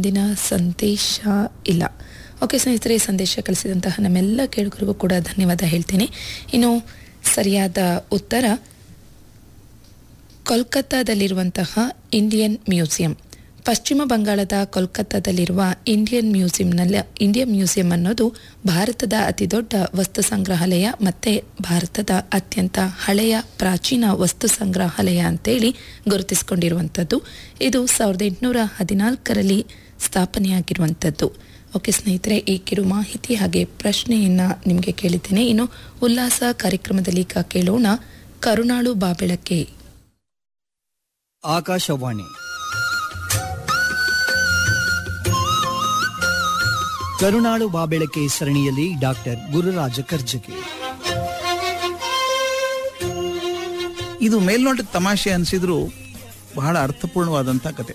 ಮುಂದಿನ ಸಂದೇಶ ಇಲ್ಲ ಓಕೆ ಸ್ನೇಹಿತರೆ ಸಂದೇಶ ಕಳಿಸಿದಂತಹ ನಮ್ಮೆಲ್ಲ ಕೇಳುಗರಿಗೂ ಕೂಡ ಧನ್ಯವಾದ ಹೇಳ್ತೀನಿ ಇನ್ನು ಸರಿಯಾದ ಉತ್ತರ ಕೋಲ್ಕತ್ತಾದಲ್ಲಿರುವಂತಹ ಇಂಡಿಯನ್ ಮ್ಯೂಸಿಯಂ ಪಶ್ಚಿಮ ಬಂಗಾಳದ ಕೋಲ್ಕತ್ತಾದಲ್ಲಿರುವ ಇಂಡಿಯನ್ ಮ್ಯೂಸಿಯಂನಲ್ಲಿ ಇಂಡಿಯನ್ ಮ್ಯೂಸಿಯಂ ಅನ್ನೋದು ಭಾರತದ ಅತಿದೊಡ್ಡ ವಸ್ತು ಸಂಗ್ರಹಾಲಯ ಮತ್ತು ಭಾರತದ ಅತ್ಯಂತ ಹಳೆಯ ಪ್ರಾಚೀನ ವಸ್ತು ಸಂಗ್ರಹಾಲಯ ಅಂತೇಳಿ ಗುರುತಿಸಿಕೊಂಡಿರುವಂಥದ್ದು ಇದು ಸಾವಿರದ ಎಂಟುನೂರ ಹದಿನಾಲ್ಕರಲ್ಲಿ ಸ್ಥಾಪನೆಯಾಗಿರುವಂಥದ್ದು ಓಕೆ ಸ್ನೇಹಿತರೆ ಈ ಕಿರು ಮಾಹಿತಿ ಹಾಗೆ ಪ್ರಶ್ನೆಯನ್ನು ನಿಮಗೆ ಕೇಳಿದ್ದೇನೆ ಇನ್ನು ಉಲ್ಲಾಸ ಕಾರ್ಯಕ್ರಮದಲ್ಲಿ ಈಗ ಕೇಳೋಣ ಕರುಣಾಳು ಬಾಬೆಳಕ್ಕೆ ಆಕಾಶವಾಣಿ ಕರುನಾಡು ಬಾಬೆಳಕೆ ಸರಣಿಯಲ್ಲಿ ಡಾಕ್ಟರ್ ಗುರುರಾಜ ಕರ್ಜಗಿ ಇದು ಮೇಲ್ನೋಟಕ್ಕೆ ತಮಾಷೆ ಅನಿಸಿದ್ರು ಬಹಳ ಅರ್ಥಪೂರ್ಣವಾದಂಥ ಕತೆ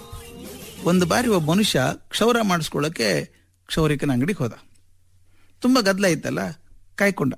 ಒಂದು ಬಾರಿ ಒಬ್ಬ ಮನುಷ್ಯ ಕ್ಷೌರ ಮಾಡಿಸ್ಕೊಳ್ಳೋಕ್ಕೆ ಕ್ಷೌರಿಕನ ಅಂಗಡಿಗೆ ಹೋದ ತುಂಬ ಗದ್ದಲ ಇತ್ತಲ್ಲ ಕಾಯ್ಕೊಂಡ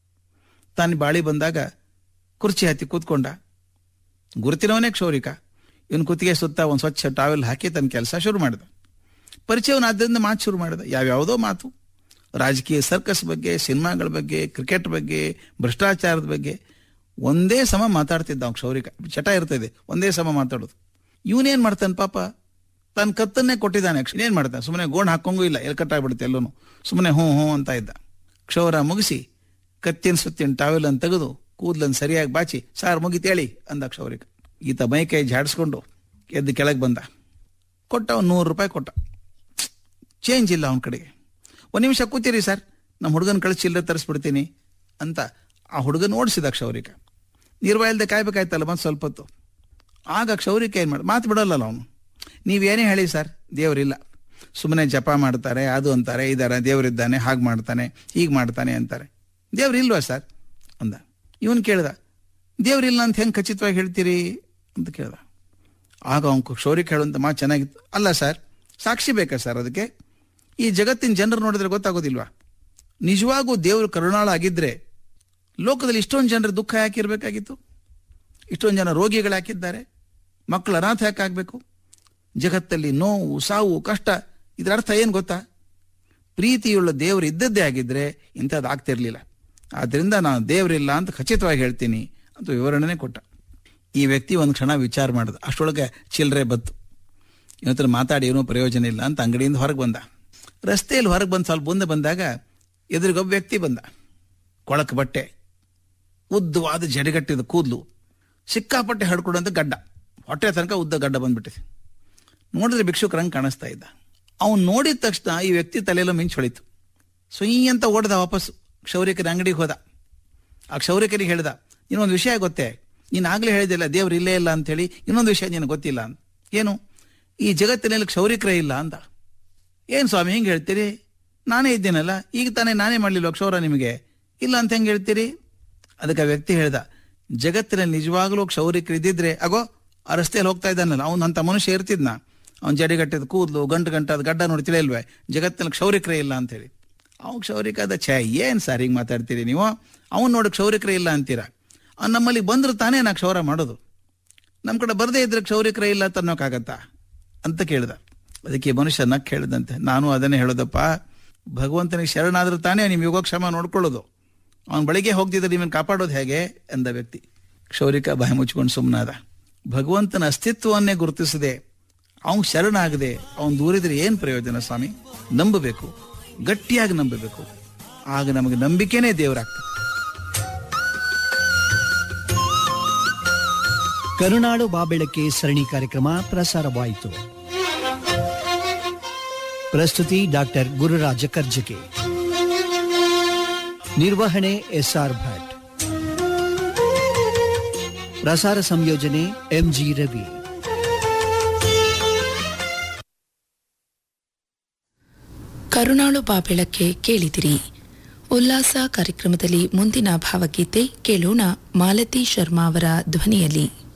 ತಾನು ಬಾಳಿ ಬಂದಾಗ ಕುರ್ಚಿ ಹತ್ತಿ ಕೂತ್ಕೊಂಡ ಗುರುತಿನವನೇ ಕ್ಷೌರಿಕ ಇವನು ಕುತ್ತಿಗೆ ಸುತ್ತ ಒಂದು ಸ್ವಚ್ಛ ಟಾವೆಲ್ ಹಾಕಿ ತನ್ನ ಕೆಲಸ ಶುರು ಮಾಡಿದ ಪರಿಚಯವನ್ನ ಆದ್ದರಿಂದ ಮಾತು ಶುರು ಮಾಡಿದ ಯಾವ್ಯಾವುದೋ ಮಾತು ರಾಜಕೀಯ ಸರ್ಕಸ್ ಬಗ್ಗೆ ಸಿನಿಮಾಗಳ ಬಗ್ಗೆ ಕ್ರಿಕೆಟ್ ಬಗ್ಗೆ ಭ್ರಷ್ಟಾಚಾರದ ಬಗ್ಗೆ ಒಂದೇ ಸಮ ಮಾತಾಡ್ತಿದ್ದ ಅವ್ನು ಕ್ಷೌರಿಕ ಚಟ ಇರ್ತದೆ ಒಂದೇ ಸಮ ಮಾತಾಡೋದು ಇವನೇನ್ ಮಾಡ್ತಾನೆ ಪಾಪ ತನ್ನ ಕತ್ತನ್ನೇ ಕೊಟ್ಟಿದ್ದಾನೆ ಏನ್ ಮಾಡ್ತಾನೆ ಸುಮ್ಮನೆ ಗೋಣ್ ಹಾಕೊಂಗೂ ಇಲ್ಲ ಎಲ್ಲಿ ಕಟ್ಟಾಗ್ಬಿಡುತ್ತೆ ಎಲ್ಲೂ ಸುಮ್ಮನೆ ಹ್ಞೂ ಹ್ಞೂ ಅಂತ ಇದ್ದ ಕ್ಷೌರ ಮುಗಿಸಿ ಕತ್ತಿನ ಸುತ್ತಿನ ಟಾವೆಲ್ ಅನ್ನು ತೆಗೆದು ಕೂದಲನ್ನು ಸರಿಯಾಗಿ ಬಾಚಿ ಸಾರ್ ಮುಗಿತೇಳಿ ಅಂದ ಕ್ಷೌರಿಕ ಈತ ಮೈಕೈ ಜಾಡಿಸ್ಕೊಂಡು ಎದ್ದು ಕೆಳಗೆ ಬಂದ ಕೊಟ್ಟ ಅವ್ನು ನೂರು ರೂಪಾಯಿ ಕೊಟ್ಟ ಚೇಂಜ್ ಇಲ್ಲ ಅವನ ಕಡೆಗೆ ಒಂದು ನಿಮಿಷ ಕೂತೀರಿ ಸರ್ ನಮ್ಮ ಹುಡುಗನ ಕಳಿಸಿ ಚಿಲ್ಲರೆ ತರಿಸ್ಬಿಡ್ತೀನಿ ಅಂತ ಆ ಹುಡುಗನ ಓಡಿಸಿದ ಕ್ಷೌರಿಕ ನಿರ್ವಾಯಿಲ್ದೆ ಕಾಯ್ಬೇಕಾಯ್ತಲ್ಲ ಮತ್ತೆ ಸ್ವಲ್ಪ ಹೊತ್ತು ಆಗ ಕ್ಷೌರಿಕ ಏನು ಮಾಡಿ ಮಾತು ಬಿಡೋಲ್ಲ ಅವನು ನೀವೇನೇ ಹೇಳಿ ಸರ್ ದೇವರಿಲ್ಲ ಸುಮ್ಮನೆ ಜಪ ಮಾಡ್ತಾರೆ ಅದು ಅಂತಾರೆ ಇದಾರೆ ದೇವರಿದ್ದಾನೆ ಹಾಗೆ ಮಾಡ್ತಾನೆ ಹೀಗೆ ಮಾಡ್ತಾನೆ ಅಂತಾರೆ ದೇವ್ರಿಲ್ವಾ ಸರ್ ಅಂದ ಇವನು ಕೇಳ್ದ ದೇವ್ರಿಲ್ಲ ಅಂತ ಹೆಂಗೆ ಖಚಿತವಾಗಿ ಹೇಳ್ತೀರಿ ಅಂತ ಕೇಳ್ದ ಆಗ ಅವನು ಕ್ಷೌರಿಕ ಹೇಳುವಂತ ಮಾತು ಚೆನ್ನಾಗಿತ್ತು ಅಲ್ಲ ಸರ್ ಸಾಕ್ಷಿ ಬೇಕಾ ಸರ್ ಅದಕ್ಕೆ ಈ ಜಗತ್ತಿನ ಜನರು ನೋಡಿದ್ರೆ ಗೊತ್ತಾಗೋದಿಲ್ವಾ ನಿಜವಾಗೂ ದೇವರು ಕರುಣಾಳ ಆಗಿದ್ರೆ ಲೋಕದಲ್ಲಿ ಇಷ್ಟೊಂದು ಜನರ ದುಃಖ ಯಾಕಿರ್ಬೇಕಾಗಿತ್ತು ಇಷ್ಟೊಂದು ಜನ ರೋಗಿಗಳು ಹಾಕಿದ್ದಾರೆ ಮಕ್ಕಳು ಅನಾಥ ಯಾಕಾಗಬೇಕು ಜಗತ್ತಲ್ಲಿ ನೋವು ಸಾವು ಕಷ್ಟ ಇದರ ಅರ್ಥ ಏನು ಗೊತ್ತಾ ಪ್ರೀತಿಯುಳ್ಳ ದೇವರು ಇದ್ದದ್ದೇ ಆಗಿದ್ರೆ ಇಂಥದ್ದು ಆಗ್ತಿರ್ಲಿಲ್ಲ ಆದ್ರಿಂದ ನಾನು ದೇವರಿಲ್ಲ ಅಂತ ಖಚಿತವಾಗಿ ಹೇಳ್ತೀನಿ ಅಂತ ವಿವರಣೆ ಕೊಟ್ಟ ಈ ವ್ಯಕ್ತಿ ಒಂದು ಕ್ಷಣ ವಿಚಾರ ಮಾಡಿದ ಅಷ್ಟೊಳಗೆ ಚಿಲ್ಲರೆ ಬತ್ತು ಇವತ್ತರ ಮಾತಾಡಿ ಏನೂ ಪ್ರಯೋಜನ ಇಲ್ಲ ಅಂತ ಅಂಗಡಿಯಿಂದ ಹೊರಗೆ ಬಂದ ರಸ್ತೆಯಲ್ಲಿ ಹೊರಗೆ ಬಂದು ಸ್ವಲ್ಪ ಮುಂದೆ ಬಂದಾಗ ಎದುರಿಗೊಬ್ಬ ವ್ಯಕ್ತಿ ಬಂದ ಕೊಳಕು ಬಟ್ಟೆ ಉದ್ದವಾದ ಜಡಿಗಟ್ಟಿದ ಕೂದಲು ಸಿಕ್ಕಾಪಟ್ಟೆ ಹಡ್ಕೊಡುವಂತ ಗಡ್ಡ ಹೊಟ್ಟೆ ತನಕ ಉದ್ದ ಗಡ್ಡ ಬಂದ್ಬಿಟ್ಟಿದೆ ನೋಡಿದ್ರೆ ಭಿಕ್ಷುಕರಂಗೆ ಕಾಣಿಸ್ತಾ ಇದ್ದ ಅವನು ನೋಡಿದ ತಕ್ಷಣ ಈ ವ್ಯಕ್ತಿ ತಲೆಯಲ್ಲೂ ಮಿಂಚು ಹೊಳಿತು ಸೊಯ್ ಅಂತ ಓಡ್ದ ವಾಪಸ್ ಕ್ಷೌರಿಕರ ಅಂಗಡಿಗೆ ಹೋದ ಆ ಕ್ಷೌರಿಕರಿಗೆ ಹೇಳ್ದ ಇನ್ನೊಂದು ವಿಷಯ ಗೊತ್ತೇ ನೀನು ಆಗ್ಲೇ ಹೇಳಿದಿಲ್ಲ ದೇವ್ರು ಇಲ್ಲೇ ಇಲ್ಲ ಅಂತೇಳಿ ಇನ್ನೊಂದು ವಿಷಯ ನಿನಗೆ ಗೊತ್ತಿಲ್ಲ ಅಂತ ಏನು ಈ ಜಗತ್ತಿನಲ್ಲಿ ಕ್ಷೌರಿಕರೇ ಇಲ್ಲ ಅಂತ ಏನು ಸ್ವಾಮಿ ಹೆಂಗೆ ಹೇಳ್ತೀರಿ ನಾನೇ ಇದ್ದೇನಲ್ಲ ಈಗ ತಾನೇ ನಾನೇ ಮಾಡಲಿಲ್ಲ ಕ್ಷೌರ ನಿಮಗೆ ಇಲ್ಲ ಅಂತ ಹೆಂಗೆ ಹೇಳ್ತೀರಿ ಅದಕ್ಕೆ ಆ ವ್ಯಕ್ತಿ ಹೇಳ್ದ ಜಗತ್ತಿನಲ್ಲಿ ನಿಜವಾಗ್ಲೂ ಕ್ಷೌರಿಕರು ಇದ್ದಿದ್ರೆ ಅಗೋ ಆ ರಸ್ತೆಯಲ್ಲಿ ಹೋಗ್ತಾ ಇದ್ದಾನಲ್ಲ ಅವ್ನು ಅಂತ ಮನುಷ್ಯ ಇರ್ತಿದ್ನ ಅವ್ನು ಜಡಿಗಟ್ಟಿದ ಕೂದಲು ಗಂಟು ಗಂಟಾದ ಗಡ್ಡ ನೋಡಿ ತಿಳಿಯಲ್ವೇ ಜಗತ್ತಿನಲ್ಲಿ ಕ್ಷೌರಿಕರೇ ಇಲ್ಲ ಅಂತೇಳಿ ಅವ್ನು ಕ್ಷೌರಿಕಾದ ಛೇ ಏನು ಸರ್ ಹಿಂಗೆ ಮಾತಾಡ್ತೀರಿ ನೀವು ಅವ್ನು ನೋಡಿ ಕ್ಷೌರಿಕರೇ ಇಲ್ಲ ಅಂತೀರಾ ಅವ್ನು ನಮ್ಮಲ್ಲಿ ಬಂದ್ರೆ ತಾನೇ ನಾ ಕ್ಷೌರ ಮಾಡೋದು ನಮ್ಮ ಕಡೆ ಬರದೇ ಇದ್ರೆ ಕ್ಷೌರಿಕರೇ ಇಲ್ಲ ಅಂತ ಅನ್ನೋಕ್ಕಾಗತ್ತಾ ಅಂತ ಕೇಳ್ದ ಅದಕ್ಕೆ ಮನುಷ್ಯ ನಕ್ ಹೇಳಿದಂತೆ ನಾನು ಅದನ್ನೇ ಹೇಳೋದಪ್ಪ ಭಗವಂತನಿಗೆ ಶರಣಾದ್ರೆ ತಾನೇ ನಿಮ್ಮ ಯೋಗಕ್ಷೇಮ ನೋಡ್ಕೊಳ್ಳೋದು ಅವನ ಬಳಿಗೆ ಹೋಗ್ತಿದ್ರೆ ನಿಮ್ಮನ್ನು ಕಾಪಾಡೋದು ಹೇಗೆ ಎಂದ ವ್ಯಕ್ತಿ ಕ್ಷೌರಿಕ ಬಾಯಿ ಮುಚ್ಕೊಂಡು ಸುಮ್ಮನಾದ ಭಗವಂತನ ಅಸ್ತಿತ್ವವನ್ನೇ ಗುರುತಿಸದೆ ಅವನ್ ಶರಣಾಗದೆ ಅವನ್ ದೂರಿದ್ರೆ ಏನು ಪ್ರಯೋಜನ ಸ್ವಾಮಿ ನಂಬಬೇಕು ಗಟ್ಟಿಯಾಗಿ ನಂಬಬೇಕು ಆಗ ನಮಗೆ ನಂಬಿಕೆನೇ ದೇವರಾಗ್ತದೆ ಕರುನಾಡು ಬಾಬೆಳಕೆ ಸರಣಿ ಕಾರ್ಯಕ್ರಮ ಪ್ರಸಾರವಾಯಿತು ಪ್ರಸ್ತುತಿ ಡಾಕ್ಟರ್ ಗುರುರಾಜ ಕರ್ಜಕೆ ನಿರ್ವಹಣೆ ಎಸ್ಆರ್ ಭಟ್ ಪ್ರಸಾರ ಸಂಯೋಜನೆ ಎಂಜಿ ರವಿ ಕರುಣಾಳು ಬಾಬೆಳಕ್ಕೆ ಕೇಳಿದಿರಿ ಉಲ್ಲಾಸ ಕಾರ್ಯಕ್ರಮದಲ್ಲಿ ಮುಂದಿನ ಭಾವಗೀತೆ ಕೇಳೋಣ ಮಾಲತಿ ಶರ್ಮಾ ಅವರ ಧ್ವನಿಯಲ್ಲಿ